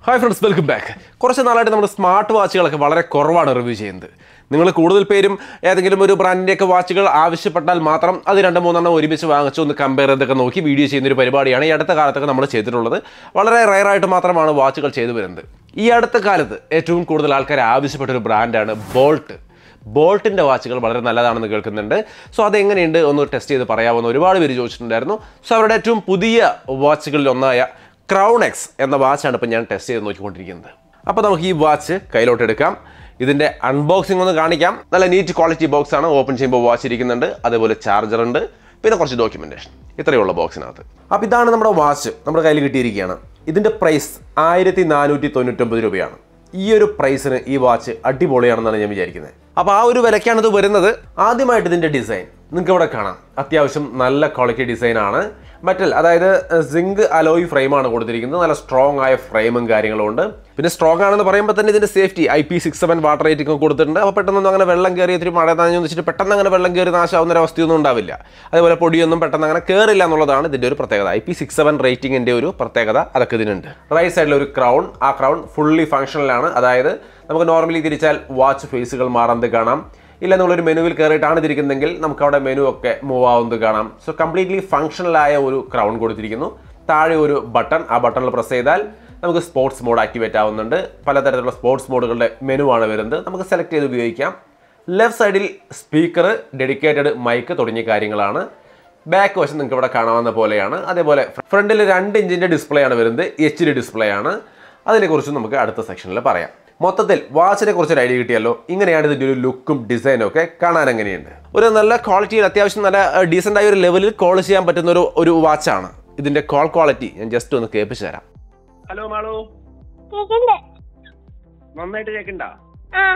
hi friends welcome back കുറച്ച് നാളായിട്ട് നമ്മുടെ സ്മാർട്ട് വാച്ചുകളൊക്കെ വളരെ കുറവാണ് റിവ്യൂ ചെയ്യുന്നത് നിങ്ങൾ കൂടുതൽ പേരും ഏതെങ്കിലും ഒരു ബ്രാൻഡിൻ്റെയൊക്കെ വാച്ചുകൾ ആവശ്യപ്പെട്ടാൽ മാത്രം അത് രണ്ട് മൂന്നെണ്ണം ഒരുമിച്ച് വാങ്ങിച്ച് ഒന്ന് കമ്പയർ ചെയ്തൊക്കെ നോക്കി വീഡിയോ ചെയ്യുന്ന ഒരു പരിപാടിയാണ് ഈ അടുത്ത കാലത്തൊക്കെ നമ്മൾ ചെയ്തിട്ടുള്ളത് വളരെ റയറായിട്ട് മാത്രമാണ് വാച്ചുകൾ ചെയ്തു വരുന്നത് ഈ അടുത്ത കാലത്ത് ഏറ്റവും കൂടുതൽ ആൾക്കാർ ആവശ്യപ്പെട്ട ഒരു ബ്രാൻഡാണ് ബോൾട്ട് ബോൾട്ടിൻ്റെ വാച്ചുകൾ വളരെ നല്ലതാണെന്ന് കേൾക്കുന്നുണ്ട് സോ അതെങ്ങനെയുണ്ട് ഒന്ന് ടെസ്റ്റ് ചെയ്ത് പറയാമെന്ന് ഒരുപാട് പേര് ചോദിച്ചിട്ടുണ്ടായിരുന്നു സോ അവരുടെ ഏറ്റവും പുതിയ വാച്ചുകളിൽ ഒന്നായ ക്രൗൺ എക്സ് എന്ന വാച്ചാണ് ഇപ്പോൾ ഞാൻ ടെസ്റ്റ് ചെയ്ത് നോക്കിക്കൊണ്ടിരിക്കുന്നത് അപ്പോൾ നമുക്ക് ഈ വാച്ച് കയ്യിലോട്ട് എടുക്കാം ഇതിൻ്റെ അൺബോക്സിംഗ് ഒന്ന് കാണിക്കാം നല്ല നീറ്റ് ക്വാളിറ്റി ബോക്സ് ആണ് ഓപ്പൺ ചെയ്യുമ്പോൾ വാച്ച് ഇരിക്കുന്നുണ്ട് അതേപോലെ ചാർജർ ഉണ്ട് പിന്നെ കുറച്ച് ഡോക്യുമെൻറ്റേഷൻ ഇത്രയുള്ള ബോക്സിനകത്ത് അപ്പോൾ ഇതാണ് നമ്മുടെ വാച്ച് നമ്മുടെ കയ്യിൽ കിട്ടിയിരിക്കുകയാണ് ഇതിൻ്റെ പ്രൈസ് ആയിരത്തി നാനൂറ്റി തൊണ്ണൂറ്റൊമ്പത് രൂപയാണ് ഈ ഒരു പ്രൈസിന് ഈ വാച്ച് അടിപൊളിയാണെന്നാണ് ഞാൻ വിചാരിക്കുന്നത് അപ്പോൾ ആ ഒരു വിലക്കാണ് ഇത് വരുന്നത് ആദ്യമായിട്ട് ഇതിൻ്റെ ഡിസൈൻ നിങ്ങൾക്ക് ഇവിടെ കാണാം അത്യാവശ്യം നല്ല ക്വാളിറ്റി ഡിസൈൻ ആണ് മെറ്റൽ അതായത് സിങ്ക് അലോയ് ഫ്രെയിമാണ് കൊടുത്തിരിക്കുന്നത് നല്ല സ്ട്രോങ് ആയ ഫ്രെയിമും കാര്യങ്ങളും ഉണ്ട് പിന്നെ സ്ട്രോങ് ആണെന്ന് പറയുമ്പോൾ തന്നെ ഇതിന്റെ safety I P six seven water rating ഒക്കെ കൊടുത്തിട്ടുണ്ട് അപ്പോൾ പെട്ടെന്നൊന്നും അങ്ങനെ വെള്ളം കയറി ഇത്തിരി മഴ നനഞ്ഞു വെച്ചിട്ട് പെട്ടെന്ന് അങ്ങനെ വെള്ളം കയറി നാശാവുന്ന ഒരു അവസ്ഥയൊന്നും ഉണ്ടാവില്ല അതേപോലെ പൊടിയൊന്നും പെട്ടെന്ന് അങ്ങനെ കയറില്ല എന്നുള്ളതാണ് ഇതിന്റെ ഒരു പ്രത്യേകത ഐ പി സിക്സ് സെവൻ റേറ്റിംഗിന്റെ ഒരു പ്രത്യേകത അതൊക്കെ ഇതിനുണ്ട് റൈറ്റ് സൈഡിൽ ഒരു ക്രൗൺ ആ ക്രൗൺ ഫുള്ളി ഫങ്ഷണലാണ് അതായത് നമുക്ക് നോർമലി തിരിച്ചാൽ വാച്ച് ഫേസുകൾ മാറുന്നത് കാണാം ഇല്ല നമ്മളൊരു മെനുവിൽ കയറിയിട്ടാണ് തിരിക്കുന്നതെങ്കിൽ നമുക്ക് അവിടെ മെനു ഒക്കെ മൂവ് ആവുന്നത് കാണാം സോ കംപ്ലീറ്റ്ലി ഫങ്ഷണലായ ഒരു ക്രൗൺ കൊടുത്തിരിക്കുന്നു താഴെ ഒരു ബട്ടൺ ആ ബട്ടണിൽ പ്രസ് ചെയ്താൽ നമുക്ക് സ്പോർട്സ് മോഡ് ആക്ടിവേറ്റ് ആവുന്നുണ്ട് പലതരത്തിലുള്ള സ്പോർട്സ് മോഡുകളുടെ മെനു ആണ് വരുന്നത് നമുക്ക് സെലക്ട് ചെയ്ത് ഉപയോഗിക്കാം ലെഫ്റ്റ് സൈഡിൽ സ്പീക്കർ ഡെഡിക്കേറ്റഡ് മൈക്ക് തുടങ്ങിയ കാര്യങ്ങളാണ് ബാക്ക് വശം നിങ്ങൾക്ക് ഇവിടെ കാണാവുന്ന പോലെയാണ് അതേപോലെ ഫ്രണ്ടിൽ രണ്ട് ഇഞ്ചിൻ്റെ ഡിസ്പ്ലേ ആണ് വരുന്നത് എച്ച് ഡി ഡിസ്പ്ലേ ആണ് അതിനെക്കുറിച്ച് നമുക്ക് അടുത്ത സെക്ഷനിൽ പറയാം മൊത്തത്തിൽ വാച്ചിനെ കുറിച്ച് ഒരു ഐഡിയ കിട്ടിയല്ലോ ഇങ്ങനെയാണ് ഇതിൻ്റെ ഒരു ലുക്കും ഡിസൈനും ഒക്കെ കാണാൻ എങ്ങനെയുണ്ട് ഒരു നല്ല ക്വാളിറ്റിയിൽ അത്യാവശ്യം നല്ല ഡീസൻ്റ് ആയ ഒരു ലെവലിൽ കോൾ ചെയ്യാൻ പറ്റുന്ന ഒരു ഒരു വാച്ചാണ് ഇതിൻ്റെ കോൾ ക്വാളിറ്റി ഞാൻ ജസ്റ്റ് ഒന്ന് കേൾപ്പിച്ച് തരാം ഹലോ മാളു കേക്കണ്ട് നന്നായിട്ട് കേൾക്കണ്ട ആ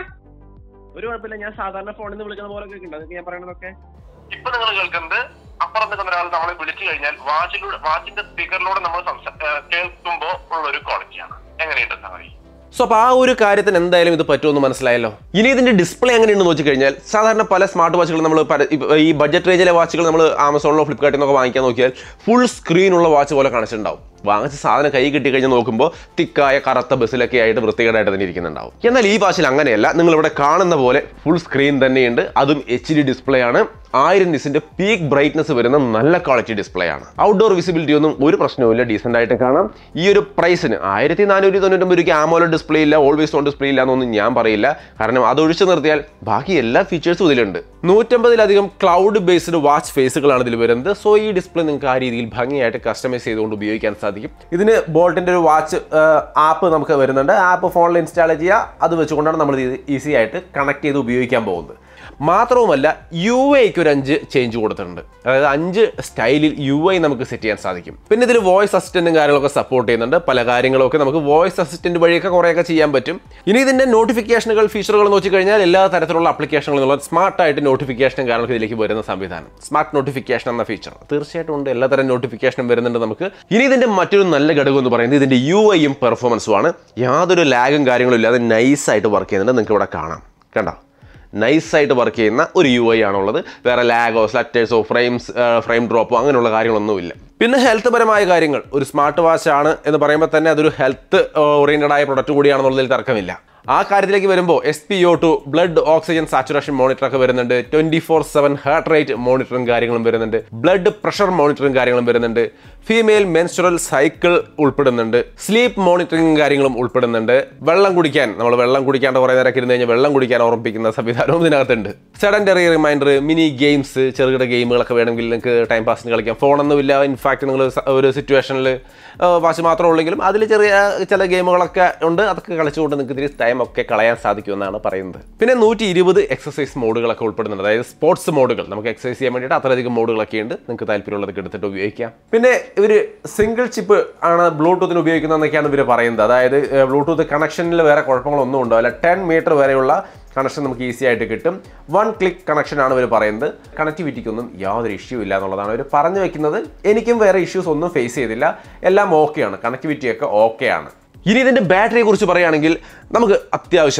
ഒരു കുഴപ്പമില്ല ഞാൻ സാധാരണ ഫോണിൽ നിന്ന് വിളിക്കുന്ന പോലെ കേൾക്കണ്ട അതൊക്കെ ഞാൻ പറയണതൊക്കെ ഇപ്പൊ നിങ്ങൾ കേൾക്കുന്നത് അപ്പുറം നിൽക്കുന്ന ഒരാൾ നമ്മളെ വിളിച്ചു കഴിഞ്ഞാൽ വാച്ചിലൂടെ വാച്ചിന്റെ സ്പീക്കറിലൂടെ നമ്മൾ സംസാ ഏഹ് കേൾക്കുമ്പോൾ ഉള്ള ഒരു ക്വാളിറ്റിയാണ് എങ്ങനെയുണ്ട് സാറി സോ അപ്പോൾ ആ ഒരു കാര്യത്തിന് എന്തായാലും ഇത് പറ്റുമെന്ന് മനസ്സിലായല്ലോ ഇനി ഇതിന്റെ ഡിസ്പ്ലേ എങ്ങനെയുണ്ടെന്ന് നോക്കി കഴിഞ്ഞാൽ സാധാരണ പല സ്മാർട്ട് വാച്ചുകൾ നമ്മൾ ഈ ബഡ്ജറ്റ് റേഞ്ചിലെ വാച്ചുകൾ നമ്മൾ ആമസോണിലോ ഫ്ലിപ്കാർട്ടിൽ നിന്നൊക്കെ വാങ്ങിക്കാൻ നോക്കിയാൽ ഫുൾ സ്ക്രീനുള്ള വാച്ച് പോലെ കാണിച്ചിട്ടുണ്ടാവും വാങ്ങിച്ച സാധനം കൈ കിട്ടി കഴിഞ്ഞ് നോക്കുമ്പോൾ തിക്കായ കറുത്ത ബസ്സിലൊക്കെ ആയിട്ട് വൃത്തികേടായിട്ട് തന്നെ ഇരിക്കുന്നുണ്ടാവും എന്നാൽ ഈ വാച്ചിൽ അങ്ങനെയല്ല നിങ്ങൾ ഇവിടെ കാണുന്ന പോലെ ഫുൾ സ്ക്രീൻ തന്നെയുണ്ട് അതും എച്ച് ഡി ഡിസ്പ്ലേ ആണ് ആയിരം നിസിന്റെ പീക്ക് ബ്രൈറ്റ്നസ് വരുന്ന നല്ല ക്വാളിറ്റി ഡിസ്പ്ലേ ആണ് ഔട്ട്ഡോർ വിസിബിലിറ്റി ഒന്നും ഒരു പ്രശ്നവുമില്ല ഡീസെന്റ് ആയിട്ട് കാണാം ഈ ഒരു പ്രൈസിന് ആയിരത്തി നാനൂറ്റി തൊണ്ണൂറ്റൊമ്പത് രൂപയ്ക്ക് ആമോലോ ഡിസ്പ്ലേ ഇല്ല ഓൾവേസ് ഓൺ ഡിസ്പ്ലേ ഇല്ല എന്നൊന്നും ഞാൻ പറയില്ല കാരണം അത് ഒഴിച്ചു നിർത്തിയാൽ ബാക്കി എല്ലാ ഫീച്ചേഴ്സും ഇതിലുണ്ട് നൂറ്റമ്പതിലധികം ക്ലൗഡ് ബേസ്ഡ് വാച്ച് ഫേസുകളാണ് ഇതിൽ വരുന്നത് സോ ഈ ഡിസ്പ്ലേ നിങ്ങൾക്ക് ആ രീതിയിൽ ഭംഗിയായിട്ട് കസ്റ്റമൈസ് ചെയ്തുകൊണ്ട് ഉപയോഗിക്കാൻ സാധിക്കും ഇതിന് ബോൾട്ടിന്റെ ഒരു വാച്ച് ആപ്പ് നമുക്ക് വരുന്നുണ്ട് ആപ്പ് ഫോണിൽ ഇൻസ്റ്റാൾ ചെയ്യുക അത് വെച്ചുകൊണ്ടാണ് നമ്മൾ ഇത് ഈസി ആയിട്ട് കണക്ട് ചെയ്ത് ഉപയോഗിക്കാൻ പോകുന്നത് മാത്രവുമല്ല യു ഐക്ക് ഒരു അഞ്ച് ചേഞ്ച് കൊടുത്തിട്ടുണ്ട് അതായത് അഞ്ച് സ്റ്റൈലിൽ യു ഐ നമുക്ക് സെറ്റ് ചെയ്യാൻ സാധിക്കും പിന്നെ ഇതിൽ വോയിസ് അസിസ്റ്റന്റും കാര്യങ്ങളൊക്കെ സപ്പോർട്ട് ചെയ്യുന്നുണ്ട് പല കാര്യങ്ങളൊക്കെ നമുക്ക് വോയിസ് അസിസ്റ്റന്റ് വഴിയൊക്കെ കുറേയൊക്കെ ചെയ്യാൻ പറ്റും ഇനി ഇതിന്റെ നോട്ടിഫിക്കേഷനുകൾ ഫീച്ചറുകൾ നോക്കി കഴിഞ്ഞാൽ എല്ലാ തരത്തിലുള്ള ആപ്ലിക്കേഷനുകളും എന്നുള്ള സ്മാർട്ടായിട്ട് നോട്ടിഫിക്കേഷനും കാര്യങ്ങളൊക്കെ ഇതിലേക്ക് വരുന്ന സംവിധാനം സ്മാർട്ട് നോട്ടിഫിക്കേഷൻ എന്ന ഫീച്ചർ തീർച്ചയായിട്ടും ഉണ്ട് എല്ലാ തരം നോട്ടിഫിക്കേഷനും വരുന്നുണ്ട് നമുക്ക് ഇനി ഇതിന്റെ മറ്റൊരു നല്ല ഘടകം എന്ന് പറയുന്നത് ഇതിന്റെ യു ഐയും പെർഫോമൻസും ആണ് യാതൊരു ലാഗും കാര്യങ്ങളും ഇല്ലാതെ നൈസായിട്ട് വർക്ക് ചെയ്യുന്നുണ്ട് നിങ്ങൾക്ക് ഇവിടെ കാണാം കണ്ടോ നൈസായിട്ട് വർക്ക് ചെയ്യുന്ന ഒരു യു ഐ ആണുള്ളത് വേറെ ലാഗോ സ്ലറ്റേഴ്സോ ഫ്രെയിംസ് ഫ്രെയിം ഡ്രോപ്പോ അങ്ങനെയുള്ള കാര്യങ്ങളൊന്നുമില്ല പിന്നെ ഹെൽത്ത് പരമായ കാര്യങ്ങൾ ഒരു സ്മാർട്ട് വാച്ച് ആണ് എന്ന് പറയുമ്പോൾ തന്നെ അതൊരു ഹെൽത്ത് ഓറിയന്റഡ് ആയ പ്രൊഡക്റ്റ് കൂടിയാണെന്നുള്ളതിൽ തർക്കമില്ല ആ കാര്യത്തിലേക്ക് വരുമ്പോൾ S P O two blood oxygen saturation monitor ഒക്കെ വരുന്നുണ്ട് twenty four seven heart rate മോണിറ്ററും കാര്യങ്ങളും വരുന്നുണ്ട് ബ്ലഡ് പ്രഷർ മോണിറ്ററും കാര്യങ്ങളും വരുന്നുണ്ട് ഫീമെയിൽ മെൻസ്ട്രൽ സൈക്കിൾ ഉൾപ്പെടുന്നുണ്ട് സ്ലീപ്പ് മോണിറ്ററിംഗ് കാര്യങ്ങളും ഉൾപ്പെടുന്നുണ്ട് വെള്ളം കുടിക്കാൻ നമ്മൾ വെള്ളം കുടിക്കാണ്ട് കുറേ നേരം ഇരുന്ന് കഴിഞ്ഞാൽ വെള്ളം കുടിക്കാൻ ഓർമ്മിപ്പിക്കുന്ന സംവിധാനവും ഇതിനകത്തുണ്ട് സെഡൻറ്ററി റിമൈൻഡർ മിനി ഗെയിംസ് ചെറുകിട ഗെയിമുകളൊക്കെ വേണമെങ്കിൽ നിങ്ങൾക്ക് ടൈം പാസിന് കളിക്കാം ഫോണൊന്നുമില്ല ഇൻഫാക്ട് നിങ്ങൾ ഒരു സിറ്റുവേഷനിൽ വാച്ച് മാത്രമേ ഉള്ളെങ്കിലും അതിൽ ചെറിയ ചില ഗെയിമുകളൊക്കെ ഉണ്ട് അതൊക്കെ കളിച്ചുകൊണ്ട് നിങ്ങൾക്ക് ഇത്തിരി ടൈം ഒക്കെ കളയാൻ സാധിക്കുമെന്നാണ് പറയുന്നത് പിന്നെ നൂറ്റി ഇരുപത് എക്സസൈസ് മോഡുകളൊക്കെ ഉൾപ്പെടുന്നുണ്ട് അതായത് സ്പോർട്സ് മോഡുകൾ നമുക്ക് എക്സസൈസ് ചെയ്യാൻ വേണ്ടിയിട്ട് അത്രയധികം മോഡുകളൊക്കെ ഉണ്ട് നിങ്ങൾക്ക് താല്പര്യമുള്ളതൊക്കെ എടുത്തിട്ട് ഉപയോഗിക്കാം പിന്നെ ഇവർ സിംഗിൾ ചിപ്പ് ആണ് ബ്ലൂടൂത്തിന് ഉപയോഗിക്കുന്നതെന്നൊക്കെയാണ് ഇവർ പറയുന്നത് അതായത് ബ്ലൂടൂത്ത് കണക്ഷനിൽ വേറെ കുഴപ്പങ്ങളൊന്നും ഉണ്ടാവില്ല ടെൻ മീറ്റർ വരെയുള്ള കണക്ഷൻ നമുക്ക് ഈസി ആയിട്ട് കിട്ടും വൺ ക്ലിക്ക് കണക്ഷൻ ആണ് ഇവർ പറയുന്നത് കണക്ടിവിറ്റിക്കൊന്നും യാതൊരു ഇഷ്യൂ ഇല്ല എന്നുള്ളതാണ് അവർ പറഞ്ഞു വെക്കുന്നത് എനിക്കും വേറെ ഇഷ്യൂസ് ഒന്നും ഫേസ് ചെയ്തില്ല എല്ലാം ഓക്കെയാണ് കണക്ടിവിറ്റി ഒക്കെ ഓക്കെയാണ് ഇനി ഇതിൻ്റെ ബാറ്ററിയെ കുറിച്ച് പറയുകയാണെങ്കിൽ നമുക്ക് അത്യാവശ്യം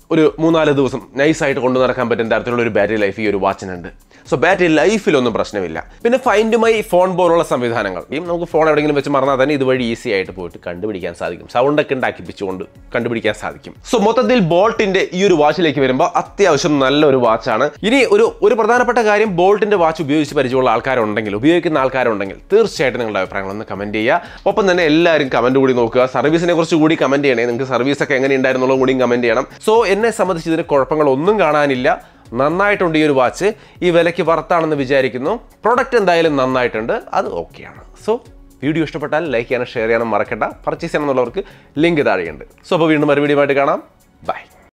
ഒരു മൂന്നാല് ദിവസം നൈസായിട്ട് കൊണ്ടു നടക്കാൻ പറ്റുന്ന തരത്തിലുള്ള ഒരു ബാറ്ററി ലൈഫ് ഈ ഒരു വാച്ചിനുണ്ട് സോ ബാറ്ററി ലൈഫിലൊന്നും പ്രശ്നമില്ല പിന്നെ ഫൈൻഡ് മൈ ഫോൺ പോലുള്ള സംവിധാനങ്ങൾ ഈ നമുക്ക് ഫോൺ എവിടെയെങ്കിലും വെച്ച് മറന്നാൽ തന്നെ ഇതുവഴി ഈസി ആയിട്ട് പോയിട്ട് കണ്ടുപിടിക്കാൻ സാധിക്കും സൗണ്ട് ഒക്കെ ഉണ്ടാക്കിപ്പിച്ചുകൊണ്ട് കണ്ടുപിടിക്കാൻ സാധിക്കും സോ മൊത്തത്തിൽ ബോൾട്ടിന്റെ ഈ ഒരു വാച്ചിലേക്ക് വരുമ്പോൾ അത്യാവശ്യം നല്ലൊരു വാച്ചാണ് ഇനി ഒരു ഒരു പ്രധാനപ്പെട്ട കാര്യം ബോൾട്ടിന്റെ വാച്ച് ഉപയോഗിച്ച് പരിചയമുള്ള ആൾക്കാരുണ്ടെങ്കിൽ ഉപയോഗിക്കുന്ന ആൾക്കാരുണ്ടെങ്കിൽ തീർച്ചയായിട്ടും നിങ്ങളുടെ അഭിപ്രായങ്ങൾ ഒന്ന് കമന്റ് ചെയ്യുക ഒപ്പം തന്നെ എല്ലാവരും കമന്റ് കൂടി നോക്കുക സർവീസിനെ കുറിച്ച് കൂടി കമന്റ് ചെയ്യണേ നിങ്ങൾക്ക് സർവീസ് ഒക്കെ എങ്ങനെ ഉണ്ടായിരുന്നുള്ളത് കൂടി കമന്റ് ചെയ്യണം സോ എന്നെ സംബന്ധിച്ച് ഇതിന് കുഴപ്പങ്ങളൊന്നും കാണാനില്ല നന്നായിട്ടുണ്ട് ഈ ഒരു വാച്ച് ഈ വിലയ്ക്ക് വർത്താണെന്ന് വിചാരിക്കുന്നു പ്രൊഡക്റ്റ് എന്തായാലും നന്നായിട്ടുണ്ട് അത് ഓക്കെയാണ് സോ വീഡിയോ ഇഷ്ടപ്പെട്ടാൽ ലൈക്ക് ചെയ്യാനും ഷെയർ ചെയ്യാനും മറക്കണ്ട പർച്ചേസ് ചെയ്യണം എന്നുള്ളവർക്ക് ലിങ്ക് താഴെയുണ്ട് സോ അപ്പോൾ വീണ്ടും മറുപടിയുമായിട്ട് കാണാം ബൈ